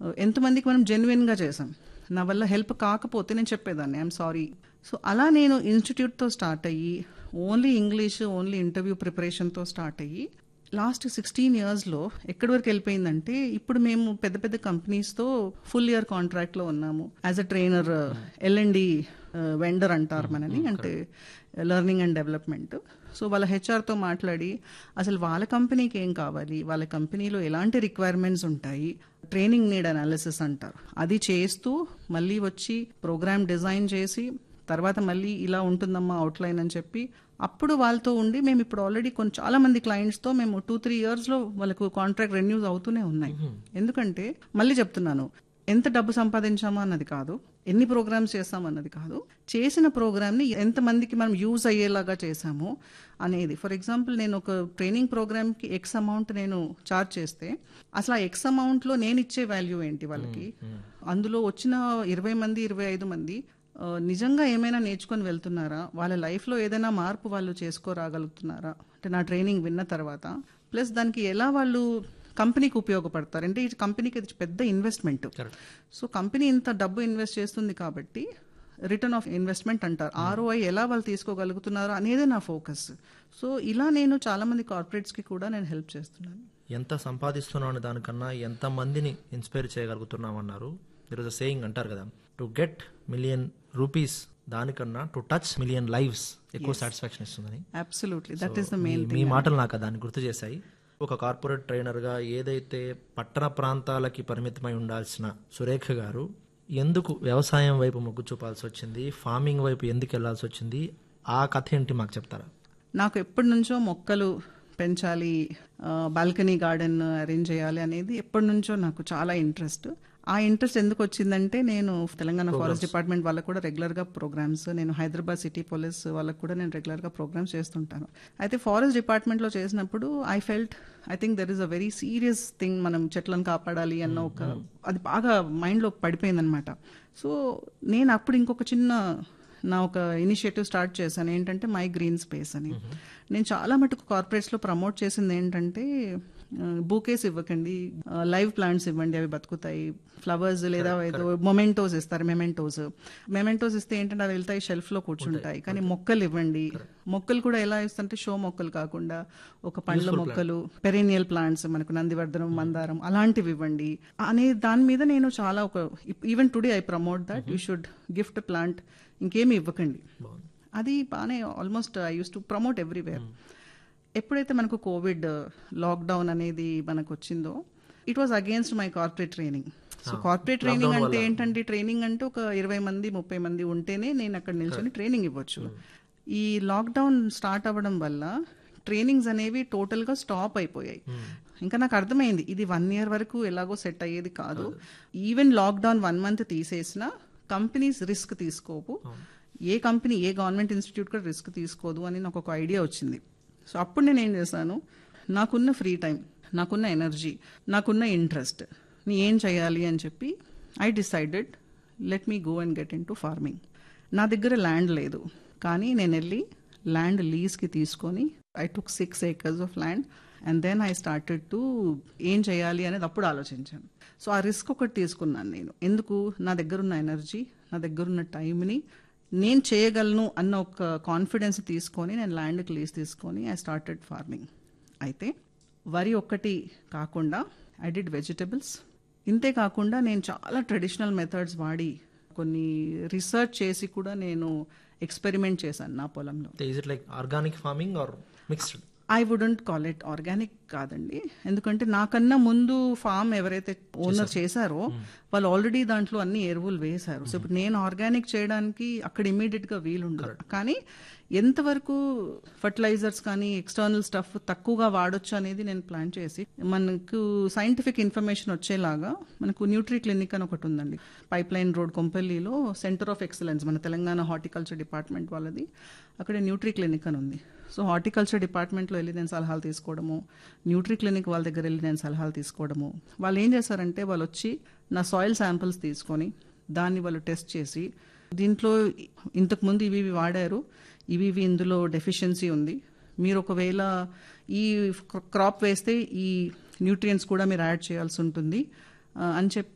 ఎంతమందికి మనం జెన్యున్గా చేసాం నా వల్ల హెల్ప్ కాకపోతే నేను చెప్పేదాన్ని ఐఎమ్ సారీ సో అలా నేను ఇన్స్టిట్యూట్తో స్టార్ట్ అయ్యి ఓన్లీ ఇంగ్లీష్ ఓన్లీ ఇంటర్వ్యూ ప్రిపరేషన్తో స్టార్ట్ అయ్యి లాస్ట్ సిక్స్టీన్ ఇయర్స్లో ఎక్కడి వరకు వెళ్ళిపోయిందంటే ఇప్పుడు మేము పెద్ద పెద్ద కంపెనీస్తో ఫుల్ ఇయర్ కాంట్రాక్ట్లో ఉన్నాము as a trainer LMD vendor అంటారు మనని అంటే లెర్నింగ్ అండ్ డెవలప్మెంట్ సో వాళ్ళ హెచ్ఆర్తో మాట్లాడి అసలు వాళ్ళ కంపెనీకి ఏం కావాలి వాళ్ళ కంపెనీలో ఎలాంటి రిక్వైర్మెంట్స్ ఉంటాయి ట్రైనింగ్ నీడ్ అనాలిసిస్ అంటారు అది చేస్తూ మళ్ళీ వచ్చి ప్రోగ్రామ్ డిజైన్ చేసి తర్వాత మళ్ళీ ఇలా ఉంటుందమ్మా అవుట్లైన్ అని చెప్పి అప్పుడు వాళ్ళతో ఉండి మేము ఇప్పుడు ఆల్రెడీ కొన్ని చాలా మంది క్లయింట్స్తో మేము టూ త్రీ ఇయర్స్లో వాళ్ళకు కాంట్రాక్ట్ రెన్యూస్ అవుతూనే ఉన్నాయి ఎందుకంటే మళ్ళీ చెప్తున్నాను ఎంత డబ్బు సంపాదించామా అన్నది కాదు ఎన్ని ప్రోగ్రామ్స్ చేస్తామన్నది కాదు చేసిన ప్రోగ్రామ్ని ఎంతమందికి మనం యూజ్ అయ్యేలాగా చేసాము అనేది ఫర్ ఎగ్జాంపుల్ నేను ఒక ట్రైనింగ్ ప్రోగ్రామ్కి ఎక్స్ అమౌంట్ నేను చార్జ్ చేస్తే అసలు ఆ ఎక్స్ అమౌంట్లో నేను ఇచ్చే వాల్యూ ఏంటి వాళ్ళకి అందులో వచ్చిన ఇరవై మంది ఇరవై ఐదు మంది ఆ, నిజంగా ఏమైనా నేర్చుకొని వెళ్తున్నారా వాళ్ళ లైఫ్లో ఏదైనా మార్పు వాళ్ళు చేసుకోరాగలుగుతున్నారా అంటే నా ట్రైనింగ్ విన్న తర్వాత ప్లస్ దానికి ఎలా వాళ్ళు కంపెనీకి ఉపయోగపడతారు అంటే ఈ కంపెనీకి ఇది పెద్ద ఇన్వెస్ట్మెంట్ సో కంపెనీ ఇంత డబ్బు ఇన్వెస్ట్ చేస్తుంది కాబట్టి రిటర్న్ ఆఫ్ ఇన్వెస్ట్మెంట్ అంటారు ఆర్ఓఐ ఎలా వాళ్ళు తీసుకోగలుగుతున్నారు అనేదే నా ఫోకస్ సో ఇలా నేను చాలా మంది కార్పొరేట్స్కి కూడా నేను హెల్ప్ చేస్తున్నాను ఎంత సంపాదిస్తున్నాం అనే దానికన్నా ఎంత మందిని ఇన్స్పైర్ చేయగలుగుతున్నాం అన్నారు ఈరోజు సేయింగ్ అంటారు కదా టు గెట్ మిలియన్ రూపీస్ దానికన్నా టు టచ్ మిలియన్ లైవ్స్ ఎక్కువ సాటిస్ఫాక్షన్ ఇస్తుందని absolutely that is the main మీ మాటలు నాకు దాన్ని గుర్తు చేశాయి ఒక కార్పొరేట్ ట్రైనర్గా ఏదైతే పట్టణ ప్రాంతాలకి పరిమితమై ఉండాల్సిన సురేఖ గారు ఎందుకు వ్యవసాయం వైపు మొగ్గు చూపాల్సి వచ్చింది ఫార్మింగ్ వైపు ఎందుకు వెళ్లాల్సి వచ్చింది ఆ కథ ఏంటి మాకు చెప్తారా నాకు ఎప్పటి నుంచో మొక్కలు పెంచాలి బాల్కనీ గార్డెన్ అరేంజ్ చేయాలి అనేది ఎప్పటి నుంచో నాకు చాలా ఇంట్రెస్ట్ ఆ ఇంట్రెస్ట్ ఎందుకు వచ్చిందంటే నేను తెలంగాణ ఫారెస్ట్ డిపార్ట్మెంట్ వాళ్ళకు కూడా రెగ్యులర్గా ప్రోగ్రామ్స్ నేను హైదరాబాద్ సిటీ పోలీస్ వాళ్ళకు కూడా నేను రెగ్యులర్గా ప్రోగ్రామ్స్ చేస్తుంటాను అయితే ఫారెస్ట్ డిపార్ట్మెంట్లో చేసినప్పుడు I felt I think there is a very serious thing మనం చెట్లను కాపాడాలి అన్న ఒక అది బాగా మైండ్లో పడిపోయిందనమాట సో నేను అప్పుడు ఇంకొక చిన్న నా ఒక ఇనిషియేటివ్ స్టార్ట్ చేశాను ఏంటంటే మై గ్రీన్ స్పేస్ అని నేను చాలా మటుకు కార్పొరేట్స్లో ప్రమోట్ చేసింది ఏంటంటే బూకేస్ ఇవ్వకండి లైవ్ ప్లాంట్స్ ఇవ్వండి అవి బతుకుతాయి ఫ్లవర్స్ లేదా ఏదో మొమెంటోస్ ఇస్తారు మెమెంటోస్ మెమెంటోస్ ఇస్తే ఏంటంటే అవి వెళ్తాయి షెల్ఫ్లో కూర్చుంటాయి కానీ మొక్కలు ఇవ్వండి మొక్కలు కూడా ఎలా ఇస్తుంటే షో మొక్కలు కాకుండా ఒక పండ్ల మొక్కలు పెరేనియల్ ప్లాంట్స్ మనకు నందివర్ధనం మందారం అలాంటివి ఇవ్వండి అనే దాని మీద నేను చాలా ఒక even today I promote that you should gift plant ఇంకేమి ఇవ్వకండి అది బాగానే almost I use to promote everywhere ఎప్పుడైతే మనకు కోవిడ్ లాక్డౌన్ అనేది మనకు వచ్చిందో it was against my corporate training so corporate training అంటే ఏంటంటే ట్రైనింగ్ అంటే ఒక ఇరవై మంది ముప్పై మంది ఉంటేనే నేను అక్కడ నిల్చొని ట్రైనింగ్ ఇవ్వచ్చు ఈ లాక్డౌన్ స్టార్ట్ అవ్వడం వల్ల ట్రైనింగ్స్ అనేవి టోటల్గా స్టాప్ అయిపోయాయి ఇంకా నాకు అర్థమైంది ఇది వన్ ఇయర్ వరకు ఎలాగో సెట్ అయ్యేది కాదు ఈవెన్ లాక్డౌన్ వన్ మంత్ తీసేసినా కంపెనీస్ రిస్క్ తీసుకోవు ఏ కంపెనీ ఏ గవర్నమెంట్ ఇన్స్టిట్యూట్ కూడా రిస్క్ తీసుకోదు అని నాకు ఒక ఐడియా వచ్చింది సో అప్పుడు నేను ఏం చేశాను నాకున్న ఫ్రీ టైం నాకున్న ఎనర్జీ నాకున్న ఇంట్రెస్ట్ నీ ఏం చేయాలి అని చెప్పి I decided let me go and get in to farming నా దగ్గర ల్యాండ్ లేదు కానీ నేను వెళ్ళి ల్యాండ్ లీజ్కి తీసుకొని I took six acres of land and then I started to ఏం చేయాలి అనేది అప్పుడు ఆలోచించాను సో ఆ రిస్క్ ఒకటి తీసుకున్నాను నేను ఎందుకు నా దగ్గర ఉన్న ఎనర్జీ నా దగ్గర ఉన్న టైంని నేను చేయగలను అన్న ఒక కాన్ఫిడెన్స్ తీసుకొని నేను ల్యాండ్కి లీజ్ తీసుకొని ఐ స్టార్టెడ్ ఫార్మింగ్ అయితే వరి ఒక్కటి కాకుండా ఐ డిడ్ వెజిటబుల్స్ ఇంతే కాకుండా నేను చాలా ట్రెడిషనల్ మెథడ్స్ వాడి కొన్ని రీసెర్చ్ చేసి కూడా నేను ఎక్స్పెరిమెంట్ చేశాను నా పొలంలో is it like organic farming or mixed I wouldn't call it organic కాదండి ఎందుకంటే నాకన్నా ముందు ఫామ్ ఎవరైతే ఓనర్ చేశారో వాళ్ళు ఆల్రెడీ దాంట్లో అన్ని ఎరువులు వేశారు సో ఇప్పుడు నేను ఆర్గానిక్ చేయడానికి అక్కడ ఇమీడియట్ గా వీలుండదు కానీ ఎంతవరకు ఫర్టిలైజర్స్ కానీ ఎక్స్టర్నల్ స్టఫ్ తక్కువగా వాడొచ్చు అనేది నేను ప్లాన్ చేసి మనకు సైంటిఫిక్ ఇన్ఫర్మేషన్ వచ్చేలాగా మనకు న్యూట్రీ క్లినిక్ అని ఒకటి ఉందండి పైప్ లైన్ రోడ్ కొంపల్లిలో సెంటర్ ఆఫ్ ఎక్సలెన్స్ మన తెలంగాణ హార్టికల్చర్ డిపార్ట్మెంట్ వాళ్ళది అక్కడ న్యూట్రీ క్లినిక్ అని ఉంది సో హార్టికల్చర్ డిపార్ట్మెంట్లో వెళ్ళి నేను సలహాలు తీసుకోవడము న్యూట్రీ క్లినిక్ వాళ్ళ దగ్గర వెళ్ళి నేను సలహాలు తీసుకోవడము వాళ్ళు ఏం చేశారంటే వాళ్ళు వచ్చి నా సాయిల్ శాంపిల్స్ తీసుకొని దాన్ని వాళ్ళు టెస్ట్ చేసి దీంట్లో ఇంతకుముందు ఇవి ఇవి వాడారు ఇవి ఇవి ఇందులో డెఫిషియన్సీ ఉంది మీరు ఒకవేళ ఈ క్రాప్ వేస్తే ఈ న్యూట్రియంట్స్ కూడా మీరు యాడ్ చేయాల్సి ఉంటుంది అని చెప్పి